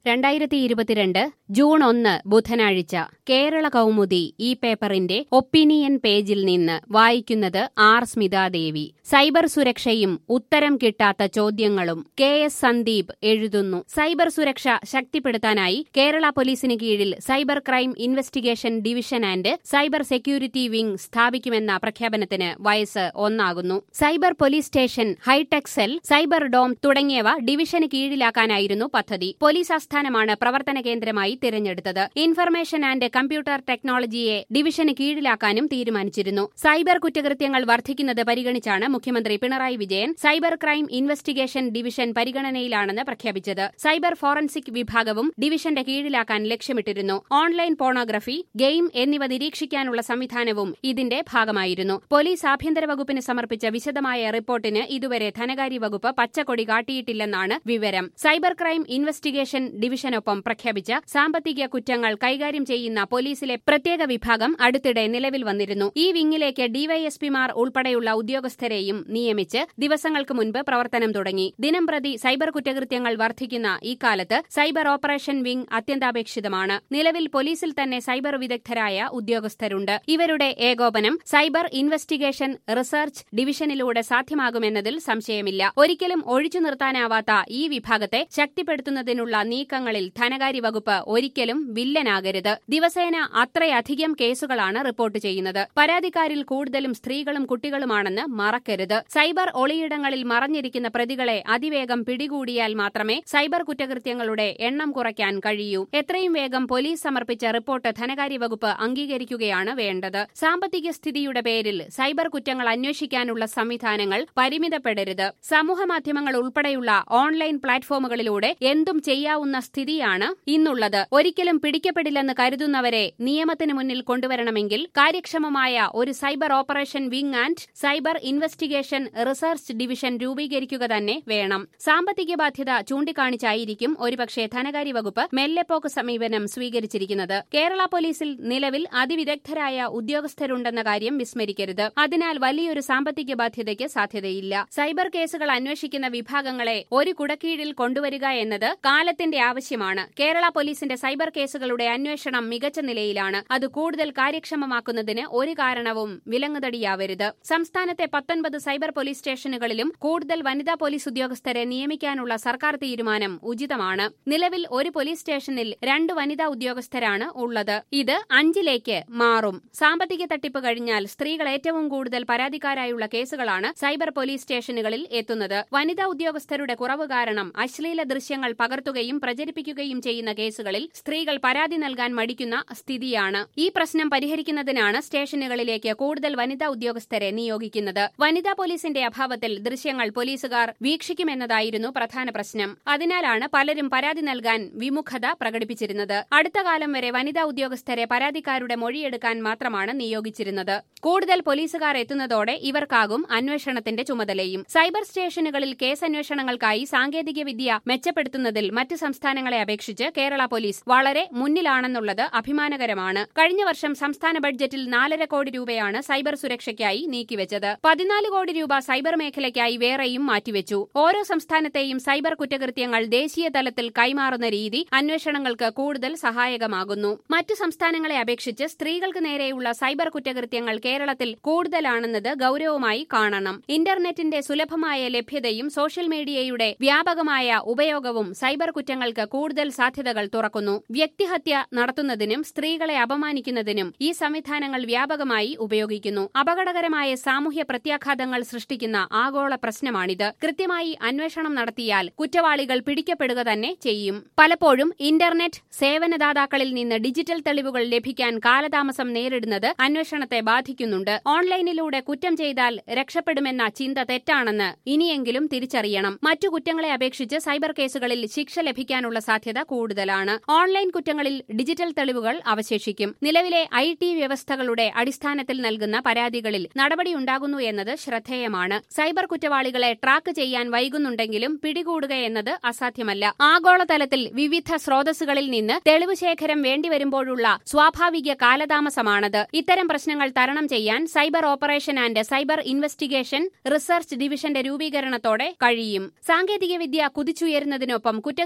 രണ്ടായിരത്തി ഇരുപത്തിരണ്ട് ജൂൺ ഒന്ന് ബുധനാഴ്ച കേരള കൗമുദി ഈ പേപ്പറിന്റെ ഒപ്പീനിയൻ പേജിൽ നിന്ന് വായിക്കുന്നത് ആർ സ്മിതാദേവി സൈബർ സുരക്ഷയും ഉത്തരം കിട്ടാത്ത ചോദ്യങ്ങളും കെ എസ് സന്ദീപ് എഴുതുന്നു സൈബർ സുരക്ഷ ശക്തിപ്പെടുത്താനായി കേരള പോലീസിന് കീഴിൽ cyber crime investigation division and cyber security wing സ്ഥാപിക്കുമെന്ന പ്രഖ്യാപനത്തിന് വയസ്സ് ഒന്നാകുന്നു cyber police station hitech cell cyber dome തുടങ്ങിയവ ഡിവിഷന് കീഴിലാക്കാനായിരുന്നു പദ്ധതി പോലീസ് ആസ്ഥാനമാണ് പ്രവർത്തന കേന്ദ്രമായി തിരഞ്ഞെടുത്തത് ഇൻഫർമേഷൻ ആൻഡ് കമ്പ്യൂട്ടർ ടെക്നോളജിയെ ഡിവിഷന് കീഴിലാക്കാനും തീരുമാനിച്ചിരുന്നു സൈബർ കുറ്റകൃത്യങ്ങൾ വർദ്ധിക്കുന്നത് പരിഗണിച്ചാണ് മുഖ്യമന്ത്രി Pinarayi Vijayan cyber crime investigation division പരിഗണനയിലാണെന്ന് പ്രഖ്യാപിച്ചത് സൈബർ ഫോറൻസിക് വിഭാഗവും ഡിവിഷന്റെ കീഴിലാക്കാൻ ലക്ഷ്യമിട്ടിരുന്നു ഓൺലൈൻ പോണോഗ്രഫി ഗെയിം എന്നിവ നിരീക്ഷിക്കാനുള്ള സംവിധാനവും ഇതിന്റെ ഭാഗമായിരുന്നു പോലീസ് ആഭ്യന്തര വകുപ്പിന് സമർപ്പിച്ച വിശദമായ റിപ്പോർട്ടിന് ഇതുവരെ ധനകാര്യ വകുപ്പ് പച്ചക്കൊടി കാട്ടിയിട്ടില്ലെന്നാണ് വിവരം സൈബർ ക്രൈം ഇൻവെസ്റ്റിഗേഷൻ ഡിവിഷനൊപ്പം പ്രഖ്യാപിച്ച സാമ്പത്തിക കുറ്റങ്ങൾ കൈകാര്യം ചെയ്യുന്ന പോലീസിലെ പ്രത്യേക വിഭാഗം അടുത്തിടെ നിലവിൽ വന്നിരുന്നു ഈ വിങ്ങിലേക്ക് ഡിവൈഎസ്പിമാർ ഉൾപ്പെടെയുള്ള ഉദ്യോഗസ്ഥരെയും നിയമിച്ച് ദിവസങ്ങൾക്ക് മുൻപ് പ്രവർത്തനം തുടങ്ങി ദിനംപ്രതി സൈബർ കുറ്റകൃത്യങ്ങൾ വർദ്ധിക്കുന്ന ഇക്കാലത്ത് സൈബർ ഓപ്പറേഷൻ വിംഗ് അത്യന്താപേക്ഷിതമാണ് നിലവിൽ പോലീസിൽ തന്നെ സൈബർ വിദഗ്ധരായ ഉദ്യോഗസ്ഥരുണ്ട് ഇവരുടെ ഏകോപനം സൈബർ ഇൻവെസ്റ്റിഗേഷൻ റിസർച്ച് ഡിവിഷനിലൂടെ സാധ്യമാകുമെന്നതിൽ സംശയമില്ല ഒരിക്കലും ഒഴിച്ചു നിർത്താനാവാത്ത ഈ വിഭാഗത്തെ ശക്തിപ്പെടുത്തുന്നതിനുള്ള നീക്കങ്ങളിൽ ധനകാര്യ വകുപ്പ് ഒരിക്കലും വില്ലനാകരുത് ദിവസേന അത്രയധികം കേസുകളാണ് റിപ്പോർട്ട് ചെയ്യുന്നത് പരാതിക്കാരിൽ കൂടുതലും സ്ത്രീകളും കുട്ടികളുമാണെന്ന് മറക്കരുത് സൈബർ ഒളിയിടങ്ങളിൽ മറഞ്ഞിരിക്കുന്ന പ്രതികളെ അതിവേഗം പിടികൂടിയാൽ മാത്രമേ സൈബർ കുറ്റകൃത്യങ്ങളുടെ എണ്ണം കുറയ്ക്കാൻ കഴിയൂ എത്രയും വേഗം പോലീസ് സമർപ്പിച്ച റിപ്പോർട്ട് ധനകാര്യ വകുപ്പ് അംഗീകരിക്കുകയാണ് വേണ്ടത് സാമ്പത്തിക സ്ഥിതിയുടെ പേരിൽ സൈബർ കുറ്റങ്ങൾ അന്വേഷിക്കാനുള്ള സംവിധാനങ്ങൾ പരിമിതപ്പെടരുത് സമൂഹമാധ്യമങ്ങൾ ഉൾപ്പെടെയുള്ള ഓൺലൈൻ പ്ലാറ്റ്ഫോമുകളിലൂടെ എന്തും ചെയ്യാവുന്ന സ്ഥിതിയാണ് ഇന്നുള്ളത് ഒരിക്കലും പിടിക്കപ്പെടില്ലെന്ന് കരുതുന്നവരെ നിയമത്തിന് മുന്നിൽ കൊണ്ടുവരണമെങ്കിൽ കാര്യക്ഷമമായ ഒരു cyber operation wing and cyber investigation research division രൂപീകരിക്കുക തന്നെ വേണം സാമ്പത്തിക ബാധ്യത ചൂണ്ടിക്കാണിച്ചായിരിക്കും ഒരുപക്ഷെ ധനകാര്യ വകുപ്പ് മെല്ലെപ്പോക്ക് സമീപനം സ്വീകരിച്ചിരിക്കുന്നത് കേരള പോലീസിൽ നിലവിൽ അതിവിദഗ്ധരായ ഉദ്യോഗസ്ഥരുണ്ടെന്ന കാര്യം വിസ്മരിക്കരുത് അതിനാൽ വലിയൊരു സാമ്പത്തിക ബാധ്യതയ്ക്ക് സാധ്യതയില്ല സൈബർ കേസുകൾ അന്വേഷിക്കുന്ന വിഭാഗങ്ങളെ ഒരു കുടക്കീഴിൽ കൊണ്ടുവരിക എന്നത് കാലത്തിന്റെ ആവശ്യമാണ് കേരള പോലീസിന്റെ സൈബർ കേസുകളുടെ അന്വേഷണം മികച്ച നിലയിലാണ് അത് കൂടുതൽ കാര്യക്ഷമമാക്കുന്നതിന് ഒരു കാരണവും വിലങ്ങുതടിയാവരുത് സംസ്ഥാനത്തെ പത്തൊൻപത് സൈബർ പോലീസ് സ്റ്റേഷനുകളിലും കൂടുതൽ വനിതാ പോലീസ് ഉദ്യോഗസ്ഥരെ നിയമിക്കാനുള്ള സർക്കാർ തീരുമാനം ഉചിതമാണ് നിലവിൽ ഒരു പോലീസ് സ്റ്റേഷനിൽ രണ്ട് വനിതാ ഉദ്യോഗസ്ഥരാണ് ഉള്ളത് ഇത് അഞ്ചിലേക്ക് മാറും സാമ്പത്തിക തട്ടിപ്പ് കഴിഞ്ഞാൽ സ്ത്രീകൾ ഏറ്റവും കൂടുതൽ പരാതിക്കാരായുള്ള കേസുകളാണ് സൈബർ പോലീസ് സ്റ്റേഷനുകളിൽ എത്തുന്നത് വനിതാ ഉദ്യോഗസ്ഥരുടെ കുറവ് കാരണം അശ്ലീല ദൃശ്യങ്ങൾ പകർത്തുകയും പ്രചരിപ്പിക്കുകയും ചെയ്യുന്ന കേസുകളിൽ സ്ത്രീകൾ പരാതി നൽകാൻ മടിക്കുന്ന സ്ഥിതിയാണ് ഈ പ്രശ്നം പരിഹരിക്കുന്നതിനാണ് സ്റ്റേഷനുകളിലേക്ക് കൂടുതൽ വനിതാ ഉദ്യോഗസ്ഥരെ നിയോഗിക്കുന്നത് വനിതാ പോലീസിന്റെ അഭാവത്തിൽ ദൃശ്യങ്ങൾ പോലീസുകാർ വീക്ഷിക്കുമെന്നതായിരുന്നു പ്രധാന പ്രശ്നം അതിനാലാണ് പലരും പരാതി നൽകാൻ വിമുഖത പ്രകടിപ്പിച്ചിരുന്നത് അടുത്ത കാലം വരെ വനിതാ ഉദ്യോഗസ്ഥരെ പരാതിക്കാരുടെ മൊഴിയെടുക്കാൻ മാത്രമാണ് നിയോഗിച്ചിരുന്നത് കൂടുതൽ പോലീസുകാർ എത്തുന്നതോടെ ഇവർക്കാകും അന്വേഷണത്തിന്റെ ചുമതലയും സൈബർ സ്റ്റേഷനുകളിൽ കേസ് അന്വേഷണങ്ങൾക്കായി സാങ്കേതിക വിദ്യ മെച്ചപ്പെടുത്തുന്നതിൽ മറ്റ് സംസ്ഥാനങ്ങളെ അപേക്ഷിച്ച് കേരള പോലീസ് വളരെ മുന്നിലാണെന്നുള്ളത് അഭിമാനകരമാണ് കഴിഞ്ഞ വർഷം സംസ്ഥാന ബഡ്ജറ്റിൽ നാലര കോടി രൂപയാണ് സൈബർ സുരക്ഷയ്ക്കായി നീക്കിവെച്ചത് പതിനാല് കോടി രൂപ സൈബർ മേഖലയ്ക്കായി വേറെയും മാറ്റിവെച്ചു ഓരോ സംസ്ഥാനത്തെയും സൈബർ കുറ്റകൃത്യങ്ങൾ ദേശീയ തലത്തിൽ കൈമാറുന്ന രീതി അന്വേഷണങ്ങൾക്ക് കൂടുതൽ സഹായകമാകുന്നു മറ്റു സംസ്ഥാനങ്ങളെ അപേക്ഷിച്ച് സ്ത്രീകൾക്ക് നേരെയുള്ള സൈബർ കുറ്റകൃത്യങ്ങൾ കേരളത്തിൽ കൂടുതലാണെന്നത് ഗൌരവമായി കാണണം ഇന്റർനെറ്റിന്റെ സുലഭമായ ലഭ്യതയും സോഷ്യൽ മീഡിയയുടെ വ്യാപകമായ ഉപയോഗവും സൈബർ കുറ്റങ്ങൾക്ക് കൂടുതൽ സാധ്യതകൾ തുറക്കുന്നു വ്യക്തിഹത്യ നടത്തുന്നതിനും സ്ത്രീകളെ അപമാനിക്കുന്നതിനും ഈ സംവിധാനങ്ങൾ വ്യാപകമായി ഉപയോഗിക്കുന്നു അപകടകരമായ സാമൂഹ്യ പ്രത്യാഘാതങ്ങൾ സൃഷ്ടിക്കുന്ന ആഗോള പ്രശ്നമാണിത് കൃത്യമായി അന്വേഷണം നടത്തിയാൽ കുറ്റവാളികൾ പിടിക്കപ്പെടുക തന്നെ ചെയ്യും പലപ്പോഴും ഇന്റർനെറ്റ് സേവനദാതാക്കളിൽ നിന്ന് ഡിജിറ്റൽ തെളിവുകൾ ലഭിക്കാൻ കാലതാമസം നേരിടുന്നത് അന്വേഷണത്തെ ബാധിക്കുന്നുണ്ട് ഓൺലൈനിലൂടെ കുറ്റം ചെയ്താൽ രക്ഷപ്പെടുമെന്ന ചിന്ത തെറ്റാണെന്ന് ഇനിയെങ്കിലും തിരിച്ചറിയണം മറ്റു കുറ്റങ്ങളെ അപേക്ഷിച്ച് സൈബർ കേസുകളിൽ ശിക്ഷ ലഭിക്കാനുള്ള സാധ്യത കൂടുതലാണ് ഓൺലൈൻ കുറ്റങ്ങളിൽ ഡിജിറ്റൽ തെളിവുകൾ അവശേഷിക്കും നിലവിലെ ഐ ടി വ്യവസ്ഥകളുടെ അടിസ്ഥാനത്തിൽ നൽകുന്ന പരാതികളിൽ നടപടിയുണ്ടാകുന്നു എന്നത് ശ്രദ്ധേയമാണ് സൈബർ കുറ്റവാളികളെ ട്രാക്ക് ചെയ്യാൻ വൈകുന്നുണ്ടെങ്കിലും പിടികൂടുക എന്നത് അസാധ്യമല്ല ആഗോളതലത്തിൽ വിവിധ സ്രോതസ്സുകളിൽ നിന്ന് തെളിവ് ശേഖരം വേണ്ടിവരുമ്പോഴുള്ള സ്വാഭാവിക കാലതാമസമാണത് ഇത്തരം പ്രശ്നങ്ങൾ തരണം ചെയ്യാൻ cyber operation and cyber investigation research ഡിവിഷന്റെ രൂപീകരണത്തോടെ കഴിയും സാങ്കേതികവിദ്യ കുതിച്ചുയരുന്നതിനൊപ്പം കുറ്റകൃത്യങ്ങളുടെ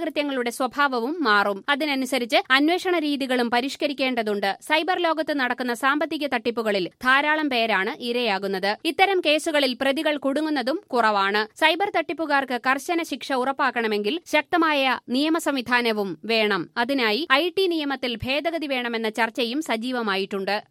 തട്ടിപ്പുകാരുടെ സ്വഭാവവും മാറും അതിനനുസരിച്ച് അന്വേഷണ രീതികളും പരിഷ്കരിക്കേണ്ടതുണ്ട് സൈബർ ലോകത്ത് നടക്കുന്ന സാമ്പത്തിക തട്ടിപ്പുകളിൽ ധാരാളം പേരാണ് ഇരയാകുന്നത് ഇത്തരം കേസുകളിൽ പ്രതികൾ കുടുങ്ങുന്നതും കുറവാണ് സൈബർ തട്ടിപ്പുകാർക്ക് കർശന ശിക്ഷ ഉറപ്പാക്കണമെങ്കിൽ ശക്തമായ നിയമ സംവിധാനവും വേണം അതിനായി ഐ ടി നിയമത്തിൽ ഭേദഗതി വേണമെന്ന ചർച്ചയും സജീവമായിട്ടുണ്ട്